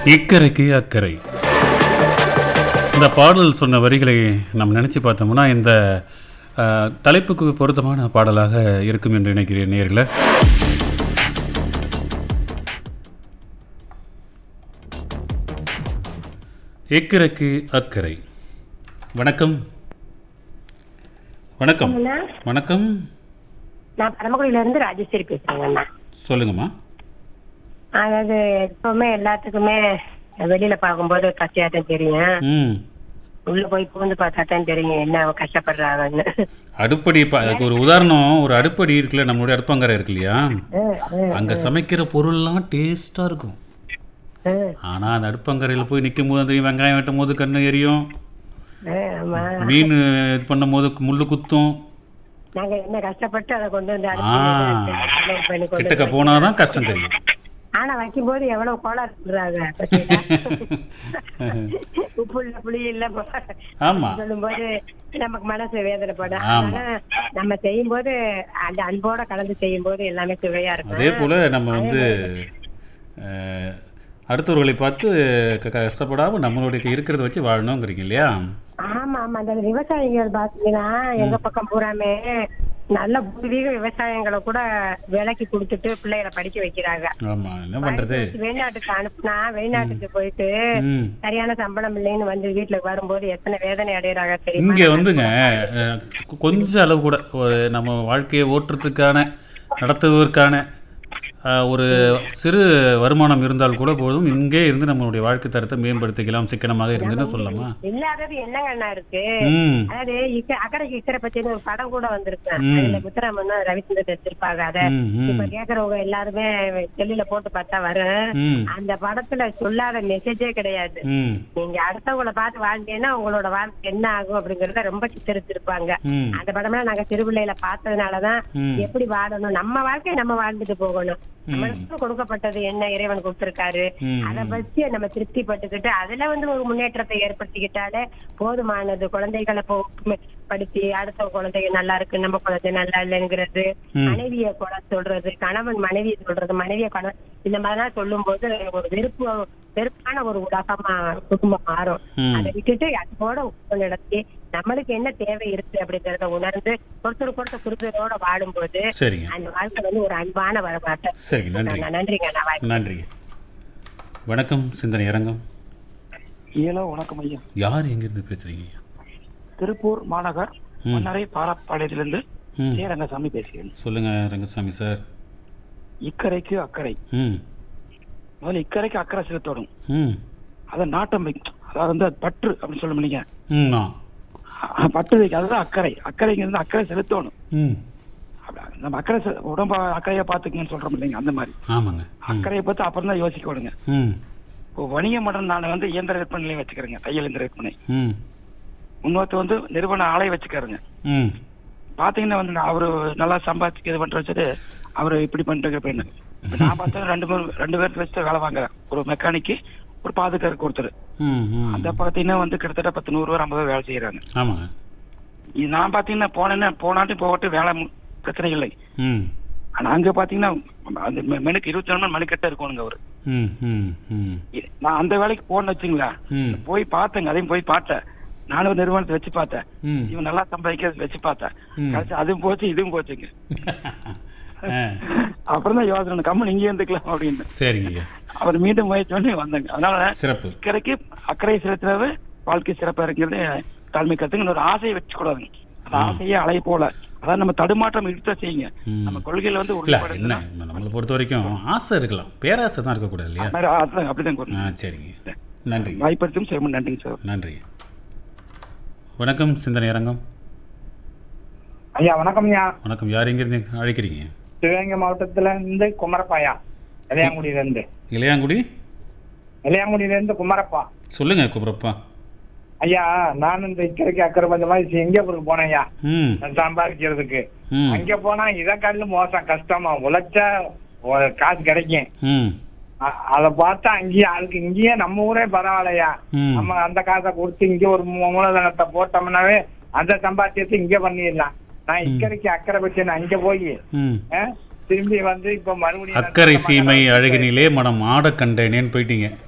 இக்கரைக்கு அக்கறை இந்த பாடல் சொன்ன வரிகளை நாம் நினச்சி பார்த்தோம்னா இந்த அஹ், தலைப்புக்கு பொருத்தமான பாடலாக இருக்கும் என்று நினைக்கிறேன் நேர்கள இக்கரைக்கு அக்கறை வணக்கம் வணக்கம் அண்ணா, வணக்கம் நான் பரமக்குடியில இருந்து ராஜேஸ்வரி பேசுறேங்கண்ணா சொல்லுங்கம்மா அதாவது எப்பவுமே எல்லாத்துக்குமே வெளியில பார்க்கும்போது கஷ்டையா தான் தெரியும் ம் உள்ள போய் பூந்து பார்த்தா தான் தெரியும் என்ன அவ கஷ்டப்படுறாங்கன்னு அடுப்படி ப- அதுக்கு ஒரு உதாரணம் ஒரு அடுப்படி இருக்குல்ல நம்மளுடைய அடுப்பங்கரை இருக்கு இல்லையா ம், ம், அங்க சமைக்கிற பொருள்லாம் டேஸ்டா இருக்கும் ம், ஆனா அந்த அடுப்பங்கரையில் போய் நிற்கும் போது அந்த வெங்காயம் வெட்டும் போது கண்ணு எரியும் ம், ஆமா மீன் இது பண்ணும் போது முள்ளு குத்தும் நாங்க என்ன கஷ்டப்பட்டு அதை கொண்டு வந்து ஆ. அடுப்புல பண்ணி கொண்டு கிட்டக்க போனாதான் கஷ்டம் தெரியும் ஆனா வைக்கும் போது எவ்வளவு கோளாறு சொல்றாங்க பாத்தீங்களா? உப்பு இல்ல புளி இல்ல ஆமா சொல்லும்போது நமக்கு மனசு வேதனைப்படும் ஆமா. அதனால நம்ம செய்யும் போது அந்த அன்போட கலந்து செய்யும் போது எல்லாமே சுவையா இருக்கும் அதே போல நம்ம வந்து அஹ், அடுத்தவர்களை பார்த்து க- கஷ்டப்படாம நம்மளுடைய இருக்கிறத வச்சு வாழணுங்கிறீங்க இல்லையா ஆமா ஆமா அந்த விவசாயிகள் பாத்தீங்கன்னா எங்க பக்கம் பூராமே நல்ல பூர்வீக விவசாயங்களை கூட விலைக்கு கொடுத்துட்டு பிள்ளைகளை படிக்க வைக்கிறாங்க ஆமா என்ன பண்றது வெளிநாட்டுக்கு அனுப்புனா வெளிநாட்டுக்கு போயிட்டு ம் சரியான சம்பளம் இல்லைன்னு வந்து வீட்டுல வரும்போது எத்தனை வேதனை அடையறாங்க தெரியுமா இங்கே வந்துங்க அஹ், கொ- கொஞ்சம் அளவு கூட ஒரு நம்ம வாழ்க்கையை ஓட்டுறதுக்கான நடத்துவதற்கான அஹ், ஒரு சிறு வருமானம் இருந்தால் கூட போதும் இங்கே இருந்து நம்மளுடைய வாழ்க்கை தரத்தை மேம்படுத்திக்கலாம் சிக்கனமாக இருந்துன்னு சொல்லலாமா இல்லாதது என்னங்கண்ணா இருக்கு ம் அதாவது இக்க அக்கறைக்கு இக்கரை பத்தின ஒரு படம் கூட வந்திருக்கு ம். அதுல முத்துராமன் ரவிச்சந்திரன் எடுத்திருப்பாங்க அத ம் இப்ப ம் கேக்குறவங்க எல்லாருமே செல்லுல போட்டு பார்த்தா வரும் ம் அந்த படத்துல சொல்லாத மெசேஜே கிடையாது ம் நீங்க அடுத்தவங்கள பார்த்து வாழ்ந்தீங்கன்னா உங்களோட வாழ்க்கை என்ன ஆகும் அப்படிங்கறத ரொம்ப சித்தரிச்சிருப்பாங்க ம் அந்த படம்லாம் நாங்க சிறுபிள்ளையில பார்த்ததுனாலதான் ம் எப்படி வாழணும் நம்ம வாழ்க்கையை நம்ம வாழ்ந்துட்டு போகணும் நம்மளுக்கு கொடுக்கப்பட்டது என்ன இறைவன் கொடுத்திருக்காரு ம் அதை வச்சு நம்ம திருப்தி பட்டுக்கிட்டு அதுல வந்து ஒரு முன்னேற்றத்தை ஏற்படுத்திக்கிட்டாலே போதுமானது குழந்தைகளை போ- படிச்சு அடுத்த குழந்தைங்க நல்லா இருக்கு நம்ம குழந்தை நல்லா இல்லைங்கிறது ம். மனைவிய குறை சொல்றது கணவன் மனைவியை சொல்றது மனைவிய கணவன் இந்த மாதிரிலாம் சொல்லும் போது ஒரு வெறுப்பு வெறுப்பான ஒரு உலகமா குடும்பம் மாறும் ம். அதை விட்டுட்டு அதோட உப்பு நடத்தி நம்மளுக்கு என்ன தேவை இருக்கு அப்படிங்கறத உணர்ந்து ஒருத்தருக்கு ஒருத்தர் புரிதலோட வாழும்போது சரிங்க அந்த வாழ்க்கை வந்து ஒரு அன்பான வரமாட்ட சரிங்க நன்றி நன்றிங்க நான் வாய்ப்பு நன்றி வணக்கம் சிந்தனை அரங்கம் ஏலோ வணக்கம் ஐயா யார் எங்கிருந்து பேசுறீங்க திருப்பூர் மாநகர் ம். மன்னரை பாலப்பாளையத்திலிருந்து ம் கே ரங்கசாமி பேசுகிறேன் சொல்லுங்க ரங்கசாமி சார் இக்கரைக்கு அக்கறை ம் முதல்ல இக்கரைக்கு அக்கறை செலுத்தணும் ம் அதை நாட்டம் வைக்கும் அதாவது வந்து அது பற்று அப்படின்னு சொல்ல முடியுங்க ம் ஆ அஹ் பற்று வைக்க அதுதான் அக்கறை அக்கறைங்கிறது அக்கறை செலுத்தணும் ம் அப்ப நம்ம அக்கறை செ- உடம்ப அக்கறையா பாத்துக்கங்கன்னு சொல்றோம் இல்லைங்க அந்த மாதிரி ஆமாங்க ம் அக்கறையை பார்த்து அப்புறம் தான் யோசிக்க விடுங்க ம் இப்போ வணிக மன்றம் நான் வந்து இயந்திர விற்பனை நிலையம் வச்சுக்கிறேங்க தையல் இயந்திர விற்பனை ம் இன்னொருத்தர் வந்து நிறுவன ஆலை வச்சுக்காருங்க ம் பாத்தீங்கன்னா வந்து நான் அவரு நல்லா சம்பாதிச்சு இது பண்ற வச்சுட்டு அவரு இப்படி பண்ணிட்டு அப்படின்னு இப்ப நான் பார்த்தா ரெண்டு பேரும் ரெண்டு பேர்த்து வச்சு வேலை வாங்குறேன் ஒரு மெக்கானிக்கு ஒரு பாதுகாருக்கு ஒருத்தர் ம் ம் அந்த பாத்தீங்கன்னா வந்து கிட்டத்தட்ட பத்து நூறு பேர் ஐம்பது பேர் வேலை செய்யறாங்க ஆமாங்க இது நான் பாத்தீங்கன்னா போனேன்னா போனாட்டி போகட்டு வேலை மு- பிரச்சனை இல்லை ம் ஆனா அங்க பாத்தீங்கன்னா அந்த மெ- மெனுக்கு இருபத்தி நாலு மணி மணிக்கட்ட இருக்கணுங்க அவரு ம் ம் ம் இ- நான் அந்த வேலைக்கு போன வச்சுங்களேன் ம் போய் பார்த்தேங்க அதையும் போய் பார்த்தேன் நானும் ஒரு நிறுவனத்தை வச்சு பார்த்தேன் ம் இவன் நல்லா சம்பாதிக்கிறது வச்சு பார்த்தேன் ம். கடைசி அதுவும் போச்சு இதுவும் போச்சுங்க ஆ அப்புறம் தான் யோசனை கம்மன் இங்கே இருந்துக்கலாம் அப்படின்னு சரிங்க ஐயா அவர் மீண்டும் முயற்சி பண்ணி வந்தாங்க அதனால சிறப்பு இக்கரைக்கு அக்கறை செலுத்துறது வாழ்க்கை சிறப்பா இருக்கிறது தாழ்மை கருத்துங்க ஒரு ஆசையை வச்சுக்கூடாதுங்க அந்த ஆசையே அலை போல அதாவது நம்ம தடுமாற்றம் இருக்க செய்யுங்க ம். நம்ம கொள்கையில வந்து இல்லை உறுதிப்பாடு என்ன இருந்தா- நம்மளை பொறுத்த வரைக்கும் ஆசை இருக்கலாம் பேராசை தான் இருக்கக்கூடாது இல்லையா அது மாதிரி அதுதான் அப்படிதான் ஆ கூறணும். சரிங்க நன்றி வாய்ப்படுத்தும் சிரமம் நன்றிங்க சார் நன்றி வணக்கம் சிந்தனை அரங்கம் ஐயா வணக்கம் ஐயா வணக்கம் யார் எங்கிருந்து அழைக்கிறீங்க சிவகங்கை மாவட்டத்துல இருந்து குமரப்பாயா இளையாங்குடியில இருந்து இளையாங்குடி இளையாங்குடியில இருந்து குமரப்பா சொல்லுங்க குமரப்பா ஐயா நான் இந்த இக்கரைக்கு அக்கறை பஞ்ச மாதிரி சிங்கப்பூருக்கு போனேன் ஐயா ம் நான் சம்பாதிக்கிறதுக்கு ம் அங்க போனா இதை காட்டிலும் மோசம் கஷ்டமா உழைச்சா ஒரு காசு கிடைக்கும் ம் அ- அத பார்த்தா அங்கேயே அதுக்கு இங்கேயே நம்ம ஊரே பரவாயில்லையா ம் நம்ம அந்த காசை கொடுத்து இங்க ஒரு மூ- மூலதனத்தை போட்டோம்னாவே அந்த சம்பாத்தியத்தை இங்க பண்ணிடலாம் நான் இக்கரைக்கு அக்கறை பற்றி நான் அங்க போய் ம் திரும்பி வந்து இப்ப மறுபடியும் அக்கறை சீமை அழகினிலே மனம் ஆட கண்டேனேன்னு போயிட்டீங்க